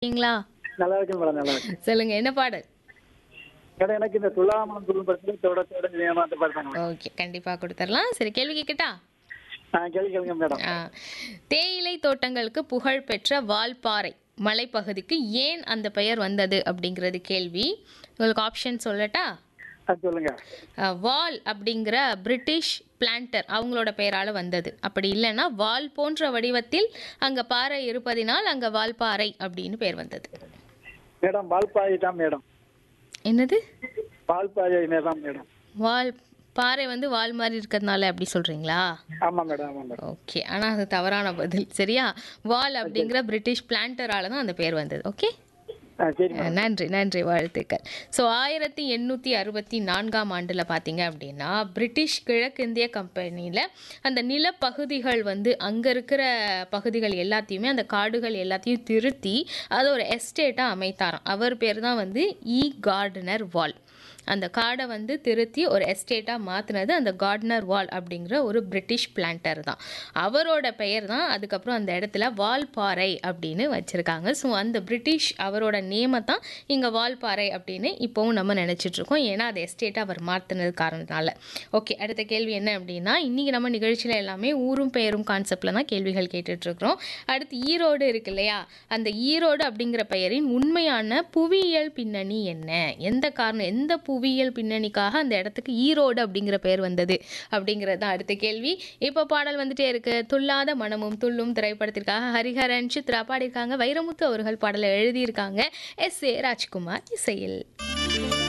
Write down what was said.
இருக்கீங்களா நல்லா இருக்கேன் மேடம் நல்லா இருக்கேன் சொல்லுங்க என்ன பாடல் மேடம் எனக்கு இந்த துலாமலம் துளு படத்துல தொட தொட வேணும் அந்த பாட்டு தாங்க ஓகே கண்டிப்பா கொடுத்துடலாம் சரி கேள்வி கேட்கட்டா ஆ கேள்வி கேளுங்க மேடம் ஆ. தேயிலை தோட்டங்களுக்கு புகழ் பெற்ற வால்பாறை மலைப்பகுதிக்கு ஏன் அந்த பெயர் வந்தது அப்படிங்கிறது கேள்வி உங்களுக்கு ஆப்ஷன் சொல்லட்டா ஆ சொல்லுங்க அஹ், வால் அப்படிங்கிற பிரிட்டிஷ் பிளான்டர் அவங்களோட பெயரால் வந்தது அப்படி இல்லைன்னா வால் போன்ற வடிவத்தில் அங்கே பாறை இருப்பதினால் அங்கே வால்பாறை அப்படின்னு பேர் வந்தது மேடம் வால்பாயை தான் மேடம் என்னது வால்பாயை தான் மேடம் வால் பாறை வந்து வால் மாதிரி இருக்கிறதுனால அப்படி சொல்கிறீங்களா ஆமா மேடம் ஆமா மேடம் ஓகே ஆனால் அது தவறான பதில் சரியா வால் அப்படிங்கிற பிரிட்டிஷ் பிளான்டரால தான் அந்த பேர் வந்தது ஓகே ஆ சரி மேடம் நன்றி நன்றி வாழ்த்துக்கள் ஸோ ஆயிரத்தி எண்ணூற்றி அறுபத்தி நான்காம் ஆண்டில் பார்த்தீங்க அப்படின்னா பிரிட்டிஷ் கிழக்கிந்திய கம்பெனியில் அந்த நிலப்பகுதிகள் வந்து அங்கே இருக்கிற பகுதிகள் எல்லாத்தையுமே அந்த காடுகள் எல்லாத்தையும் திருத்தி அதை ஒரு எஸ்டேட்டாக அமைத்தாராம் அவர் பேர் தான் வந்து இ கார்டனர் வால் அந்த காடை வந்து திருத்தி ஒரு எஸ்டேட்டாக மாற்றினது அந்த கார்டனர் வால் அப்படிங்கிற ஒரு பிரிட்டிஷ் பிளான்டர் தான் அவரோட பெயர் தான் அதுக்கப்புறம் அந்த இடத்துல வால்பாறை அப்படின்னு வச்சுருக்காங்க ஸோ அந்த பிரிட்டிஷ் அவரோட நேமை தான் இங்கே வால்பாறை அப்படின்னு இப்போவும் நம்ம நினைச்சிட்டு இருக்கோம் ஏன்னா அது எஸ்டேட்டாக அவர் மாற்றினது காரணத்தினால ஓகே அடுத்த கேள்வி என்ன அப்படின்னா இன்றைக்கி நம்ம நிகழ்ச்சியில் எல்லாமே ஊரும் பெயரும் கான்செப்டில் தான் கேள்விகள் கேட்டுட்ருக்குறோம் அடுத்து ஈரோடு இருக்கு இல்லையா அந்த ஈரோடு அப்படிங்கிற பெயரின் உண்மையான புவியியல் பின்னணி என்ன எந்த காரணம் எந்த புவியியல் பின்னணிக்காக அந்த இடத்துக்கு ஈரோடு அப்படிங்கிற பெயர் வந்தது அப்படிங்கிறது தான் அடுத்த கேள்வி இப்போ பாடல் வந்துட்டே இருக்கு துள்ளாத மனமும் துள்ளும் திரைப்படத்திற்காக ஹரிஹரன் சித்ரா பாடியிருக்காங்க வைரமுத்து அவர்கள் பாடலை எழுதியிருக்காங்க எஸ் ஏ ராஜ்குமார் இசையில்